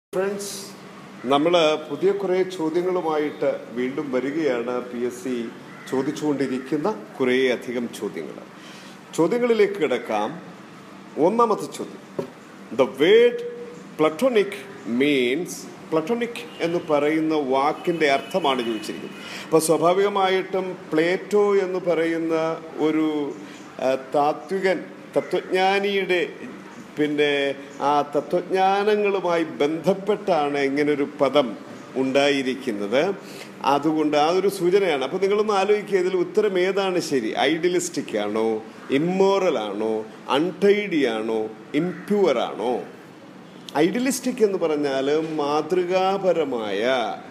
friends നമ്മൾ പുതിയ കുറേ ചോദ്യങ്ങളുമായിട്ട് വീണ്ടും വരികയാണ് പി എസ് സി ചോദിച്ചുകൊണ്ടിരിക്കുന്ന കുറേ അധികം ചോദ്യങ്ങൾ ചോദ്യങ്ങളിലേക്ക് കിടക്കാം ഒന്നാമത്തെ ചോദ്യം the word platonic means platonic എന്ന് പറയുന്ന വാക്കിന്റെ അർത്ഥമാണ് ചോദിച്ചിരിക്കുന്നത് അപ്പോൾ സ്വാഭാവികമായിട്ടും പ്ലേറ്റോ എന്ന് പറയുന്ന ഒരു ആ, താത്വികൻ തത്വജ്ഞാനിയുടെ പിന്നെ ആ തത്വജ്ഞാനങ്ങളുമായി ബന്ധപ്പെട്ടാണ് ഇങ്ങനൊരു പദം ഉണ്ടായിരിക്കുന്നത് അതുകൊണ്ട് ആ ഒരു സൂചനയാണ് അപ്പൊ നിങ്ങളൊന്ന് ആലോചിക്കുക ഇതിൽ ഉത്തരം ഏതാണ് ശരി ഐഡിയലിസ്റ്റിക് ആണോ ഇമ്മോറൽ ആണോ അൺടൈഡി ആണോ ഇംപ്യൂർ ആണോ ഐഡിയലിസ്റ്റിക് എന്ന് പറഞ്ഞാൽ മാതൃകാപരമായ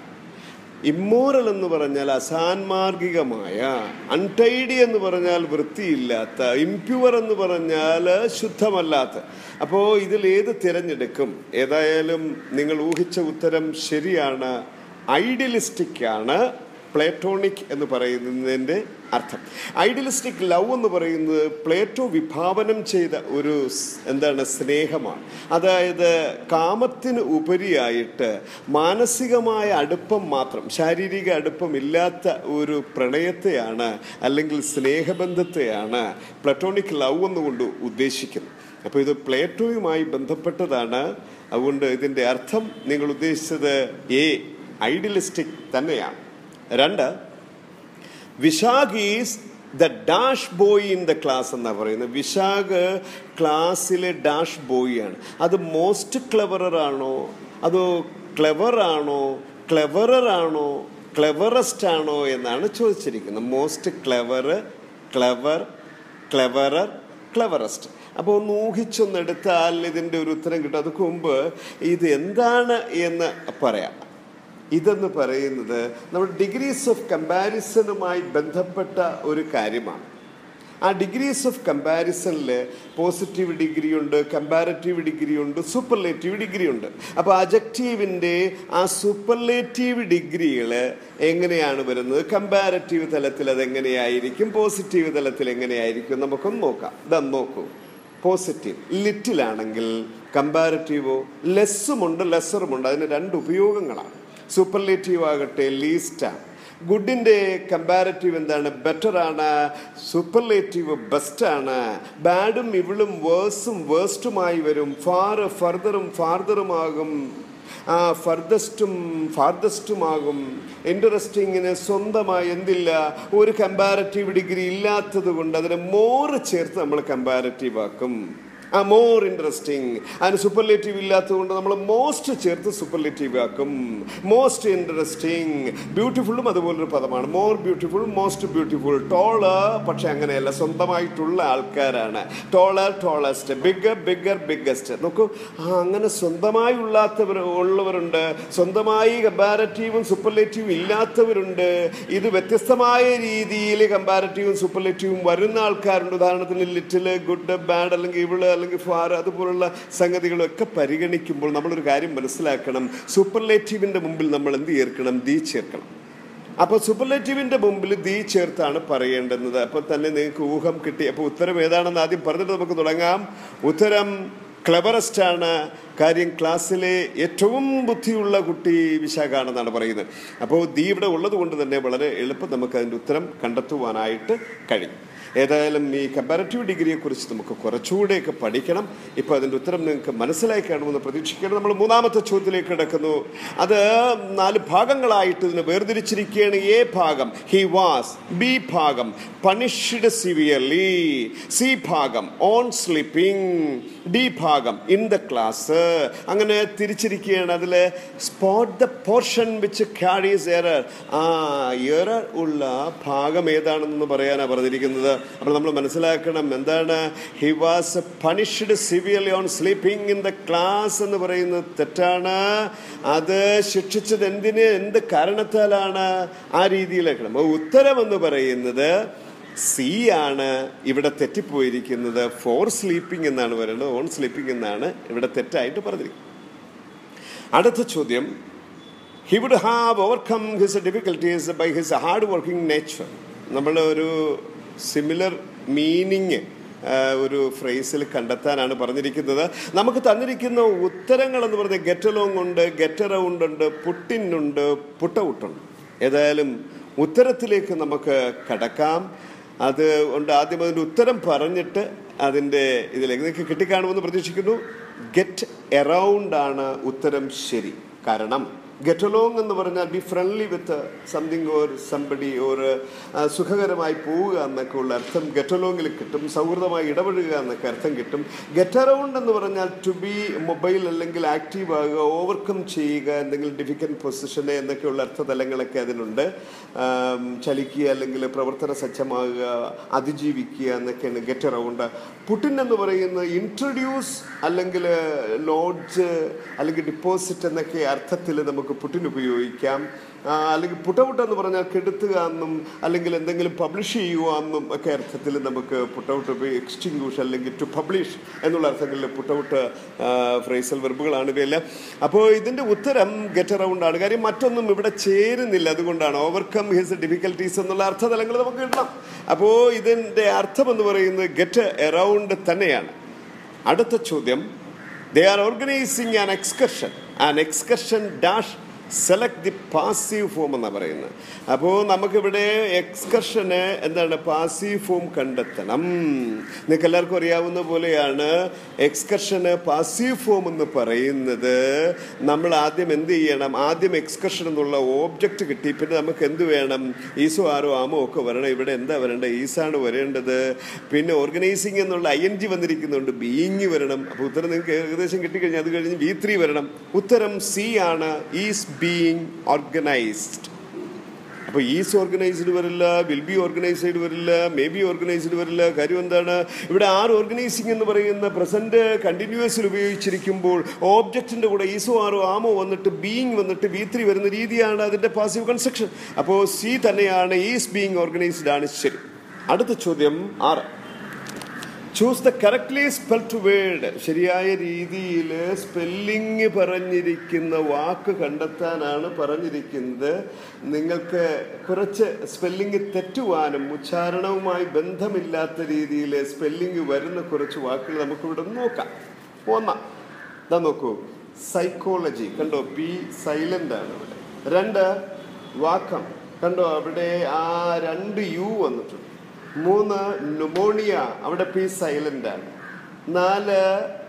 ഇമ്മോറൽ എന്ന് പറഞ്ഞാൽ അസാൻമാർഗികമായ അൺടൈഡി എന്ന് പറഞ്ഞാൽ വൃത്തിയില്ലാത്ത ഇംപ്യുവർ എന്ന് പറഞ്ഞാൽ ശുദ്ധമല്ലാത്ത അപ്പോൾ ഇതിൽ ഏത് തിരഞ്ഞെടുക്കും ഏതായാലും നിങ്ങൾ ഊഹിച്ച ഉത്തരം ശരിയാണ് ഐഡിയലിസ്റ്റിക് ആണ് പ്ലേറ്റോണിക് എന്ന് പറയുന്നതിൻ്റെ അർത്ഥം ഐഡിയലിസ്റ്റിക് ലവ് എന്ന് പറയുന്നത് പ്ലേറ്റോ വിഭാവനം ചെയ്ത ഒരു സ്- എന്താണ് സ്നേഹമാണ് അതായത് കാമത്തിന് ഉപരിയായിട്ട് മാനസികമായ അടുപ്പം മാത്രം ശാരീരിക അടുപ്പം ഇല്ലാത്ത ഒരു പ്രണയത്തെയാണ് അല്ലെങ്കിൽ സ്നേഹബന്ധത്തെയാണ് പ്ലറ്റോണിക് ലവ് എന്നുകൊണ്ട് ഉദ്ദേശിക്കുന്നത് അപ്പോൾ ഇത് പ്ലേറ്റോയുമായി ബന്ധപ്പെട്ടതാണ് അതുകൊണ്ട് ഇതിൻ്റെ അർത്ഥം നിങ്ങൾ ഉദ്ദേശിച്ചത് എ ഐഡിയലിസ്റ്റിക് തന്നെയാണ് രണ്ട് Vishakh is the dash boy in the class എന്നാ പറയുന്നത് വിശാഖ് ക്ലാസ്സിലെ ഡാഷ് ബോയ് ആണ് അത് മോസ്റ്റ് ക്ലെവറർ ആണോ അതോ ക്ലെവർ ആണോ ക്ലെവറർ ആണോ ക്ലെവറസ്റ്റ് ആണോ എന്നാണ് ചോദിച്ചിരിക്കുന്നത് most clever clever cleverer cleverest അപ്പോൾ ഒന്ന് ഊഹിച്ചൊന്നെടുത്താൽ ഇതിൻ്റെ ഒരു ഉത്തരം കിട്ടും അതുക്ക് മുമ്പ് ഇത് എന്താണ് എന്ന് പറയാം ഇതെന്ന് പറയുന്നത് നമ്മുടെ ഡിഗ്രീസ് ഓഫ് കമ്പാരിസണുമായി ബന്ധപ്പെട്ട ഒരു കാര്യമാണ് ആ ഡിഗ്രീസ് ഓഫ് കമ്പാരിസണിൽ പോസിറ്റീവ് ഡിഗ്രി ഉണ്ട് കമ്പാരറ്റീവ് ഡിഗ്രി ഉണ്ട് സൂപ്പർലേറ്റീവ് ഡിഗ്രി ഉണ്ട് അപ്പോൾ അജക്റ്റീവിൻ്റെ ആ സൂപ്പർലേറ്റീവ് ഡിഗ്രികൾ എങ്ങനെയാണ് വരുന്നത് കമ്പാരറ്റീവ് തലത്തിൽ അത് എങ്ങനെയായിരിക്കും പോസിറ്റീവ് തലത്തിൽ എങ്ങനെയായിരിക്കും നമുക്കൊന്ന് നോക്കാം ഇതാ നോക്കൂ പോസിറ്റീവ് ലിറ്റിലാണെങ്കിൽ കമ്പാരറ്റീവോ ലെസ്സുമുണ്ട് ലെസ്സറുമുണ്ട് അതിന് രണ്ട് ഉപയോഗങ്ങളാണ് സൂപ്പർലേറ്റീവ് ആകട്ടെ ലീസ്റ്റാണ് ഗുഡിന്റെ കമ്പാരറ്റീവ് എന്താണ് ബെറ്റർ ആണ് സൂപ്പർലേറ്റീവ് ബെസ്റ്റ് ആണ് ബാഡും ഇവളും വേഴ്സും വേഴ്സ്റ്റുമായി വരും ഫാർ ഫർദറും ഫാർദറുമാകും ആ ഫർദസ്റ്റും ഫാർദസ്റ്റുമാകും ഇൻട്രസ്റ്റിങ്ങിന് സ്വന്തമായി എന്തില്ല ഒരു കമ്പാരറ്റീവ് ഡിഗ്രി ഇല്ലാത്തത് കൊണ്ട് അതിനെ മോറ് ചേർത്ത് നമ്മൾ കമ്പാരറ്റീവ് ആക്കും ആ മോർ ഇൻട്രസ്റ്റിംഗ് അതിന് സൂപ്പർലേറ്റീവ് ഇല്ലാത്തതുകൊണ്ട് നമ്മൾ മോസ്റ്റ് ചേർത്ത് സൂപ്പർലേറ്റീവ് ആക്കും മോസ്റ്റ് ഇൻട്രസ്റ്റിംഗ് ബ്യൂട്ടിഫുള്ളും അതുപോലൊരു പദമാണ് more beautiful most beautiful tall പക്ഷെ അങ്ങനെയല്ല സ്വന്തമായിട്ടുള്ള ആൾക്കാരാണ് taller tallest bigger bigger biggest നോക്കൂ ആ അങ്ങനെ സ്വന്തമായി ഉള്ളാത്തവർ ഉള്ളവരുണ്ട് സ്വന്തമായി കമ്പാരറ്റീവും സൂപ്പർലേറ്റീവും ഇല്ലാത്തവരുണ്ട് ഇത് വ്യത്യസ്തമായ രീതിയിൽ കമ്പാരറ്റീവും സൂപ്പർലേറ്റീവും വരുന്ന ആൾക്കാരുണ്ട് ഉദാഹരണത്തിന് ലിറ്റില് ഗുഡ് ബാഡ് അല്ലെങ്കിൽ ഇവള് അല്ലെങ്കിൽ ഫാർ അതുപോലുള്ള സംഗതികളൊക്കെ പരിഗണിക്കുമ്പോൾ നമ്മളൊരു കാര്യം മനസ്സിലാക്കണം സൂപ്പർലേറ്റീവിന്റെ മുമ്പിൽ നമ്മൾ എന്ത് ചേർക്കണം ദീ ചേർക്കണം അപ്പൊ സൂപ്പർലേറ്റീവിന്റെ മുമ്പിൽ ദീ ചേർത്താണ് പറയേണ്ടുന്നത് അപ്പൊ തന്നെ നിങ്ങൾക്ക് ഊഹം കിട്ടി അപ്പൊ ഉത്തരം ഏതാണെന്ന് ആദ്യം പറഞ്ഞിട്ട് നമുക്ക് തുടങ്ങാം ഉത്തരം ക്ലബറസ്റ്റ് ആണ് കാര്യം ക്ലാസ്സിലെ ഏറ്റവും ബുദ്ധിയുള്ള കുട്ടി വിശാഖാണെന്നാണ് പറയുന്നത് അപ്പോൾ ദീ ഇവിടെ ഉള്ളത് കൊണ്ട് തന്നെ വളരെ എളുപ്പം നമുക്ക് അതിൻ്റെ ഉത്തരം കണ്ടെത്തുവാനായിട്ട് കഴിയും ഏതായാലും ഈ കമ്പാരറ്റീവ് ഡിഗ്രിയെ കുറിച്ച് നമുക്ക് കുറച്ചുകൂടെയൊക്കെ പഠിക്കണം ഇപ്പോൾ അതിൻ്റെ ഉത്തരം നിങ്ങൾക്ക് മനസ്സിലായി കാണുമെന്ന് പ്രതീക്ഷിക്കണം നമ്മൾ മൂന്നാമത്തെ ചോദ്യത്തിലേക്ക് കിടക്കുന്നു അത് നാല് ഭാഗങ്ങളായിട്ട് ഇതിനെ വേർതിരിച്ചിരിക്കുകയാണ് എ ഭാഗം ഹി വാസ് ബി ഭാഗം പണിഷ്ഡ് സിവിയർലി സി ഭാഗം ഓൺ സ്ലീപ്പിംഗ് ഡി ഭാഗം ഇൻ ദ ക്ലാസ് അങ്ങനെ തിരിച്ചിരിക്കുകയാണ് അതിൽ spot the portion which carries error ആ എറർ ഉള്ള ഭാഗം ഏതാണെന്ന് പറയാനാണ് പറഞ്ഞിരിക്കുന്നത് അപ്പോൾ നമ്മൾ മനസ്സിലാക്കണം എന്താണ് he was punished severely on sleeping in the class എന്ന് പറയുന്നത് തെറ്റാണ് അത് ശിക്ഷിച്ചത് എന്തിന് എന്ത് കാരണത്താലാണ് ആ രീതിയിലേക്കണം അപ്പോൾ ഉത്തരം എന്ന് പറയുന്നത് സി ആണ് ഇവിടെ തെറ്റിപ്പോയിരിക്കുന്നത് ഫോർ സ്ലീപ്പിംഗ് എന്നാണ് പറയുന്നത് ഓൺ സ്ലീപ്പിംഗ് എന്നാണ് ഇവിടെ തെറ്റായിട്ട് പറഞ്ഞിരിക്കുന്നത് അടുത്ത ചോദ്യം he would have overcome his difficulties by his hard working nature നമ്മൾ ഒരു സിമിലർ മീനിങ് ആ, ഒരു ഫ്രേസിൽ കണ്ടെത്താനാണ് പറഞ്ഞിരിക്കുന്നത് നമുക്ക് തന്നിരിക്കുന്ന ഉത്തരങ്ങൾ എന്ന് പറഞ്ഞാൽ ഗെറ്റ് അലോങ് ഉണ്ട് ഗെറ്റ് അറൗണ്ട് ഉണ്ട് പുട്ടിനുണ്ട് പുട്ട് ഔട്ടുണ്ട് ഏതായാലും ഉത്തരത്തിലേക്ക് നമുക്ക് കടക്കാം അത് കൊണ്ട് ആദ്യം അതിൻ്റെ ഉത്തരം പറഞ്ഞിട്ട് അതിൻ്റെ ഇതിലേക്ക് നിങ്ങൾക്ക് കിട്ടിക്കാണുമെന്ന് പ്രതീക്ഷിക്കുന്നു ഗെറ്റ് എറൗണ്ട് ആണ് ഉത്തരം ശരി കാരണം ഗെറ്റ് അലോങ് എന്ന് പറഞ്ഞാൽ be friendly with something or somebody or സുഖകരമായി പോവുക എന്നൊക്കെ ഉള്ള അർത്ഥം ഗെറ്റ് അലോങ്ങിൽ കിട്ടും സൗഹൃദമായി ഇടപഴകുക എന്നൊക്കെ അർത്ഥം കിട്ടും ഗെറ്റ് അറൗണ്ട് എന്ന് പറഞ്ഞാൽ ടു ബി മൊബൈൽ അല്ലെങ്കിൽ ആക്റ്റീവ് ആകുക ഓവർകം ചെയ്യുക എന്തെങ്കിലും ഡിഫിക്കൻറ്റ് പൊസിഷനെ എന്നൊക്കെയുള്ള അർത്ഥതലങ്ങളൊക്കെ അതിനുണ്ട് ആം, ചലിക്കുക അല്ലെങ്കിൽ പ്രവർത്തന സജ്ജമാകുക അതിജീവിക്കുക എന്നൊക്കെയാണ് ഗെറ്റ് അറൗണ്ട് പുട്ടിൻ എന്ന് പറയുന്നത് ഇൻട്രൊഡ്യൂസ് അല്ലെങ്കിൽ ലോഡ്ജ് അല്ലെങ്കിൽ ഡിപ്പോസിറ്റ് എന്നൊക്കെ അർത്ഥത്തിൽ നമുക്ക് പുട്ടിൻ ഉപയോഗിക്കാം ആ, അല്ലെങ്കിൽ പുട്ടൗട്ട് എന്ന് പറഞ്ഞാൽ കെടുത്തുക എന്നും അല്ലെങ്കിൽ എന്തെങ്കിലും പബ്ലിഷ് ചെയ്യുക എന്നും ഒക്കെ അർത്ഥത്തിൽ നമുക്ക് പുട്ടൗട്ട് എക്സ്റ്റിങ്യൂഷ് അല്ലെങ്കിൽ ടു പബ്ലിഷ് എന്നുള്ള അർത്ഥങ്ങളിൽ പുട്ടൗട്ട് ഫ്രേസൽ വെർബുകളാണ് ഇവയെല്ലാം അപ്പോൾ ഇതിൻ്റെ ഉത്തരം ഗെറ്റ് അറൗണ്ട് ആണ് കാര്യം മറ്റൊന്നും ഇവിടെ ചേരുന്നില്ല അതുകൊണ്ടാണ് ഓവർകം ഹിസ് ഡിഫിക്കൽട്ടീസ് എന്നുള്ള അർത്ഥതലങ്ങൾ നമുക്ക് ഇടണം അപ്പോൾ ഇതിൻ്റെ അർത്ഥം എന്ന് പറയുന്നത് ഗെറ്റ് എറൗണ്ട് തന്നെയാണ് അടുത്ത ചോദ്യം they are organising an excursion an excursion dash select the passive form എന്നാണ് പറയുന്നത് അപ്പോൾ നമുക്കിവിടെ എക്സ്കർഷന് എന്താണ് പാസീവ് ഫോം കണ്ടെത്തണം നിങ്ങൾക്ക് എല്ലാവർക്കും അറിയാവുന്ന പോലെയാണ് എക്സ്കർഷന് പാസീവ് ഫോം എന്ന് പറയുന്നത് നമ്മൾ ആദ്യം എന്ത് ചെയ്യണം ആദ്യം എക്സ്കർഷൻ എന്നുള്ള ഓബ്ജക്റ്റ് കിട്ടി പിന്നെ നമുക്ക് എന്ത് വേണം ഈസോ ആരോ ആമോ ഒക്കെ വരണം ഇവിടെ എന്താ വരേണ്ടത് ഈസാണ് വരേണ്ടത് പിന്നെ ഓർഗനൈസിങ് എന്നുള്ള ഐ എൻ ജി വന്നിരിക്കുന്നുണ്ട് ബീയിങ് വരണം അപ്പോൾ ഉത്തരം നിങ്ങൾക്ക് ഏകദേശം കിട്ടിക്കഴിഞ്ഞാൽ അത് കഴിഞ്ഞ് വി ത്രീ വരണം ഉത്തരം സി ആണ് ഈസ് ബീയിങ് ഓർഗനൈസ്ഡ് അപ്പോൾ ഈസ് ഓർഗനൈസ്ഡ് വരില്ല വിൽ ബി ഓർഗനൈസ്ഡ് വരില്ല മേ ബി ഓർഗനൈസ്ഡ് വരില്ല കാര്യം എന്താണ് ഇവിടെ ആർ ഓർഗനൈസിംഗ് എന്ന് പറയുന്ന പ്രസന്റ് കണ്ടിന്യൂസിൽ ഉപയോഗിച്ചിരിക്കുമ്പോൾ ഓബ്ജക്റ്റിന്റെ കൂടെ ഈസോ ആറോ ആമോ വന്നിട്ട് ബീയിങ് വന്നിട്ട് വി ത്രീ വരുന്ന രീതിയാണ് അതിന്റെ പാസീവ് കൺസ്ട്രക്ഷൻ അപ്പോൾ സി തന്നെയാണ് ഈസ് ബീയിങ് ഓർഗനൈസ്ഡ് ആണ് ശരി അടുത്ത ചോദ്യം ആറ് choose the correctly spelt word ശരിയായ രീതിയിൽ സ്പെല്ലിങ് പറഞ്ഞിരിക്കുന്ന വാക്ക് കണ്ടെത്താനാണ് പറഞ്ഞിരിക്കുന്നത് നിങ്ങൾക്ക് കുറച്ച് സ്പെല്ലിങ് തെറ്റുവാനും ഉച്ചാരണവുമായി ബന്ധമില്ലാത്ത രീതിയിൽ സ്പെല്ലിങ് വരുന്ന കുറച്ച് വാക്കുകൾ നമുക്കിവിടെ നോക്കാം ഒന്നാം ഇതാ നോക്കൂ സൈക്കോളജി കണ്ടോ പി സൈലന്റ് ആണ് ഇവിടെ രണ്ട് വാക്കം കണ്ടോ അവിടെ ആ രണ്ട് യു വന്നിട്ടുണ്ട് മൂന്ന് ന്യൂമോണിയ അവിടെ പി സൈലന്റ് ആണ് നാല്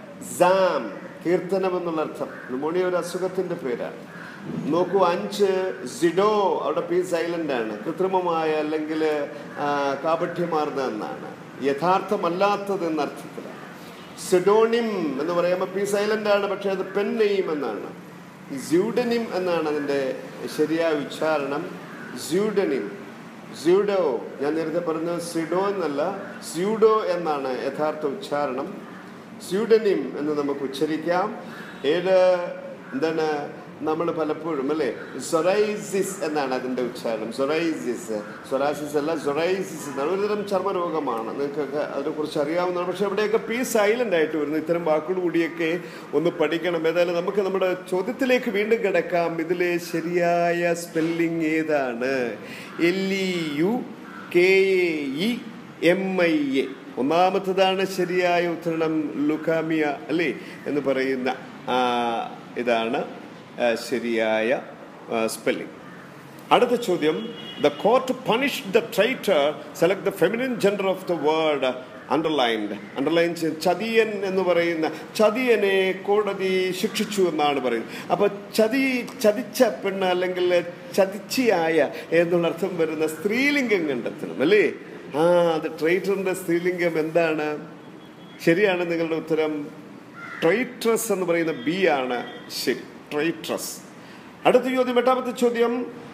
സാം കീർത്തനം എന്നുള്ള അർത്ഥം ന്യൂമോണിയ ഒരു അസുഖത്തിന്റെ പേരാണ് നോക്കൂ അഞ്ച് സിഡോ അവിടെ പി സൈലന്റ് ആണ് കൃത്രിമമായ അല്ലെങ്കിൽ കാപഠ്യമാർന്ന എന്നാണ് യഥാർത്ഥമല്ലാത്തത് എന്ന അർത്ഥത്തിലാണ് സിഡോണിം എന്ന് പറയുമ്പോൾ പി സൈലന്റ് ആണ് പക്ഷെ അത് പെൻ നെയ്യും എന്നാണ് സ്യൂഡനിം എന്നാണ് അതിൻ്റെ ശരിയായ ഉച്ചാരണം സ്യൂഡനിം സ്യൂഡോ ഞാൻ നേരത്തെ പറഞ്ഞത് സിഡോ എന്നല്ല സ്യൂഡോ എന്നാണ് യഥാർത്ഥ ഉച്ചാരണം സ്യൂഡനിം എന്ന് നമുക്ക് ഉച്ചരിക്കാം ഏത് എന്താണ് നമ്മൾ പലപ്പോഴും അല്ലേ സൊറൈസിസ് എന്നാണ് അതിൻ്റെ ഉച്ചാരണം സൊറൈസിസ് സൊറാസിസ് അല്ല സൊറൈസിസ് എന്നാണ് ഒരുതരം ചർമ്മരോഗമാണ് നിങ്ങൾക്കൊക്കെ അതിനെക്കുറിച്ച് അറിയാവുന്നതാണ് പക്ഷെ അവിടെയൊക്കെ പി സൈലന്റ് ആയിട്ട് വരുന്നു ഇത്തരം വാക്കുകൾ കൂടിയൊക്കെ ഒന്ന് പഠിക്കണം ഏതായാലും നമുക്ക് നമ്മുടെ ചോദ്യത്തിലേക്ക് വീണ്ടും കിടക്കാം ഇതിലെ ശരിയായ സ്പെല്ലിംഗ് ഏതാണ് L E U K A E M I A ഒന്നാമത്തതാണ് ശരിയായ ഉത്തരണം ലുക്കാമിയ അല്ലേ എന്ന് പറയുന്ന ആ, ഇതാണ് ആ, ശരിയായ സ്പെല്ലിംഗ് അടുത്ത ചോദ്യം the court punish the traitor select the feminine gender of the word underlined underline ചതിയൻ എന്ന് പറയുന്ന ചതിയനെ കോടതി ശിക്ഷിച്ചു എന്നാണ് പറയുന്നത് അപ്പൊ ചതി ചതിച്ച പെണ്ണ് അല്ലെങ്കിൽ ചതിച്ചിയായ എന്നുള്ള അർത്ഥം വരുന്ന സ്ത്രീലിംഗം കണ്ടെത്തണം അല്ലേ ആ അത് ട്രൈറ്ററിന്റെ സ്ത്രീലിംഗം എന്താണ് ശരിയാണ് നിങ്ങളുടെ ഉത്തരം ട്രൈട്രസ് എന്ന് പറയുന്ന ബി ആണ് ശരി ട്രൈട്രസ് അടുത്ത ചോദ്യം എട്ടാമത്തെ ചോദ്യം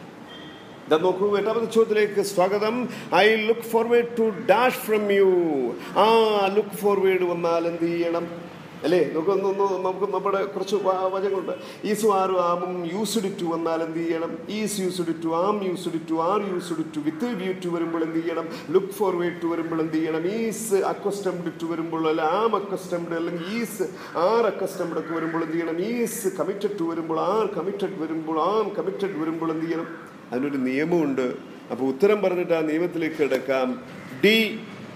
ഇതാ നോക്കൂ എട്ടാമത്തെ ചോദ്യത്തിലേക്ക് സ്വാഗതം I look forward to dash from you ആ ലുക്ക് ഫോർവേഡ് വന്നാൽ എന്ത് ചെയ്യണം അല്ലേ നമുക്ക് ഒന്ന് ഒന്ന് നമുക്ക് നമ്മുടെ കുറച്ച് വ- വചനങ്ങളുണ്ട് ഈസ് ആറും ആമും യൂസ്ഡ് ടു വന്നാൽ എന്ത് ചെയ്യണം is used to am used to are used to with view to വരുമ്പോൾ എന്ത് ചെയ്യണം ലുക്ക് ഫോർവേഡ് ടു വരുമ്പോൾ എന്ത് ചെയ്യണം ഈസ് അക്വസ്റ്റംഡ് ടു വരുമ്പോൾ അല്ല ആം അക്വസ്റ്റംഡ് അല്ലെങ്കിൽ ഈസ് ആർ അക്വസ്റ്റംഡ് ഒക്കെ വരുമ്പോൾ എന്ത് ചെയ്യണം ഈസ് കമ്മിറ്റഡ് ടു വരുമ്പോൾ ആർ കമ്മിറ്റഡ് വരുമ്പോൾ ആം കമ്മിറ്റഡ് വരുമ്പോൾ എന്ത് ചെയ്യണം അതിനൊരു നിയമമുണ്ട് അപ്പോൾ ഉത്തരം പറഞ്ഞിട്ട് ആ നിയമത്തിലേക്ക് കിടക്കാം ഡി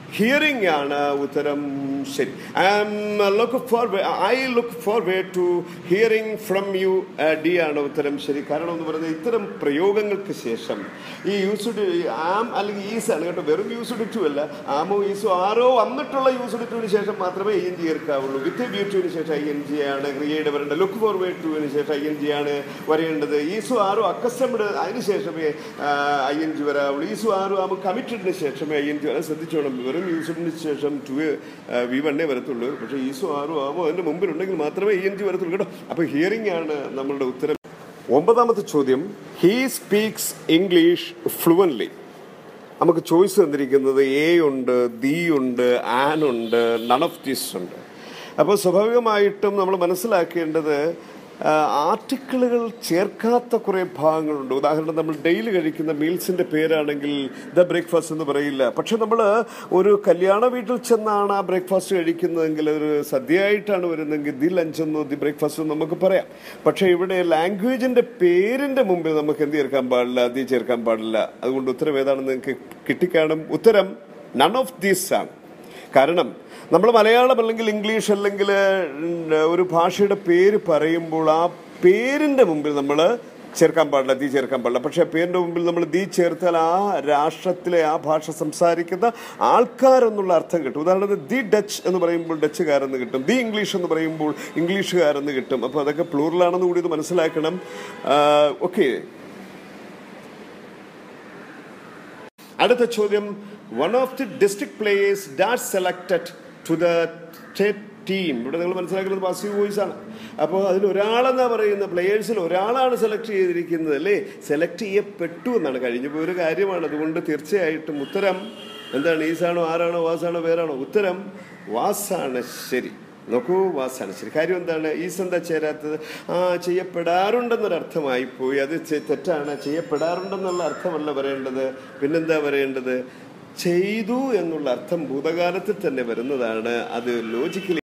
ഹിയറിംഗ് ആണ് ഉത്തരം ശരി look for I look forward to hearing from you D ആണ് ഉത്തരം ശരി കാരണം എന്ന് പറയുന്നത് ഇത്തരം പ്രയോഗങ്ങൾക്ക് ശേഷം ഈ യൂസ്ഡ് ആം അല്ലെങ്കിൽ ഈസ് ആണ് കേട്ടോ വെറും യൂസ്ഡ് ടു അല്ല ആമോ ഈസോ ആരോ വന്നിട്ടുള്ള യൂസ്ഡ് ടുവിന് ശേഷം മാത്രമേ ഐ എൻ ജി ചേർക്കാവുള്ളൂ വിത്ത് ബ്യൂറ്റുവിന് ശേഷം ഐ എൻ ജി ആണ് ക്രിയയുടെ വരേണ്ടത് ലുക്ക് ഫോർവേഡ് ടുവിന് ശേഷം ഐ എൻ ജി ആണ് വരേണ്ടത് ഈസോ ആരോ അക്കസ്റ്റംഡ് അതിന് ശേഷമേ ഐ എൻ ജി വരാവുള്ളൂ ഈസോ ആരോ ആമോ കമ്മിറ്റഡിന് ശേഷമേ ഐ എൻ ജി വരാൻ ശ്രദ്ധിച്ചോണം വെറും യൂസ്ഡിന് ശേഷം ടു വി വണ്ണേ വരത്തുള്ളൂ പക്ഷേ ഈസോ ആരോ ആമോ അതിൻ്റെ മുമ്പിലുണ്ടെങ്കിൽ മാത്രമേ ഐ എൻ ജി വരത്തുള്ളൂ കേട്ടോ അപ്പോൾ ഹിയറിംഗ് ആണ് നമ്മളുടെ ഉത്തരം ഒമ്പതാമത്തെ ചോദ്യം ഹീ സ്പീക്സ് ഇംഗ്ലീഷ് ഫ്ലുവൻലി നമുക്ക് ചോയ്സ് തന്നിരിക്കുന്നത് എ ഉണ്ട് ദി ഉണ്ട് ആൻ ഉണ്ട് നൺ ഓഫ് ദീസ് ഉണ്ട് അപ്പോൾ സ്വാഭാവികമായിട്ടും നമ്മൾ മനസ്സിലാക്കേണ്ടത് ആർട്ടിക്കിളുകൾ ചേർക്കാത്ത കുറേ ഭാഗങ്ങളുണ്ട് ഉദാഹരണം നമ്മൾ ഡെയിലി കഴിക്കുന്ന മീൽസിന്റെ പേരാണെങ്കിൽ ദ ബ്രേക്ക്ഫാസ്റ്റ് എന്ന് പറയില്ല പക്ഷെ നമ്മൾ ഒരു കല്യാണ വീട്ടിൽ ചെന്നാണ് ആ ബ്രേക്ക്ഫാസ്റ്റ് കഴിക്കുന്നതെങ്കിൽ ഒരു സദ്യയായിട്ടാണ് വരുന്നതെങ്കിൽ ദി ലഞ്ച് എന്നോ ദി ബ്രേക്ക്ഫാസ്റ്റ് എന്നോ നമുക്ക് പറയാം പക്ഷെ ഇവിടെ ലാംഗ്വേജിന്റെ പേരിന്റെ മുമ്പിൽ നമുക്ക് എന്ത് ചേർക്കാൻ പാടില്ല ദി ചേർക്കാൻ പാടില്ല അതുകൊണ്ട് ഉത്തരം ഏതാണെന്ന് നിങ്ങൾക്ക് കിട്ടിക്കാണും ഉത്തരം നൺ ഓഫ് ദീസ് ആണ് കാരണം നമ്മൾ മലയാളം അല്ലെങ്കിൽ ഇംഗ്ലീഷ് അല്ലെങ്കിൽ ഒരു ഭാഷയുടെ പേര് പറയുമ്പോൾ ആ പേരിന്റെ മുമ്പിൽ നമ്മൾ ചേർക്കാൻ പാടില്ല ദീ ചേർക്കാൻ പാടില്ല പക്ഷേ പേരിന്റെ മുമ്പിൽ നമ്മൾ ദീ ചേർത്താൽ ആ രാഷ്ട്രത്തിലെ ആ ഭാഷ സംസാരിക്കുന്ന ആൾക്കാരെന്നുള്ള അർത്ഥം കിട്ടും ഉദാഹരണത്തിന് ദി ഡച്ച് എന്ന് പറയുമ്പോൾ ഡച്ചുകാരെന്ന് കിട്ടും ദി ഇംഗ്ലീഷ് എന്ന് പറയുമ്പോൾ ഇംഗ്ലീഷുകാരെന്ന് കിട്ടും അപ്പോൾ അതൊക്കെ പ്ലൂറലാണെന്ന് കൂടി ഇത് മനസ്സിലാക്കണം ഓക്കെ അടുത്ത ചോദ്യം one of the district players that selected to the state team ഇവിടെ നിങ്ങൾ മനസ്സിലാക്കുന്നത് പാസീവ് വോയിസ് ആണ് അപ്പോൾ അതിൽ ഒരാളെന്നാ പറയുന്ന പ്ലേയേഴ്സിൽ ഒരാളാണ് സെലക്ട് ചെയ്തിരിക്കുന്നത് അല്ലേ സെലക്ട് ചെയ്യപ്പെട്ടു എന്നാണ് കഴിഞ്ഞു പോയ ഒരു കാര്യമാണ് അതുകൊണ്ട് തീർച്ചയായിട്ടും ഉത്തരം എന്താണ് ഈസാണോ ആരാണോ വാസാണോ വേറാണോ ഉത്തരം വാസാണ് ശരി നോക്കൂ വാസാണ് ശരി കാര്യം എന്താണ് ഈസ് എന്താ ചേരാത്തത് ആ ചെയ്യപ്പെടാറുണ്ടെന്നൊരർത്ഥമായി പോയി അത് തെറ്റാണ് ചെയ്യപ്പെടാറുണ്ടെന്നുള്ള അർത്ഥമല്ല പറയേണ്ടത് പിന്നെന്താ പറയേണ്ടത് ചെയ്തു എന്നുള്ള അർത്ഥം ഭൂതകാലത്തിൽ തന്നെ വരുന്നതാണ് അത് ലോജിക്കലി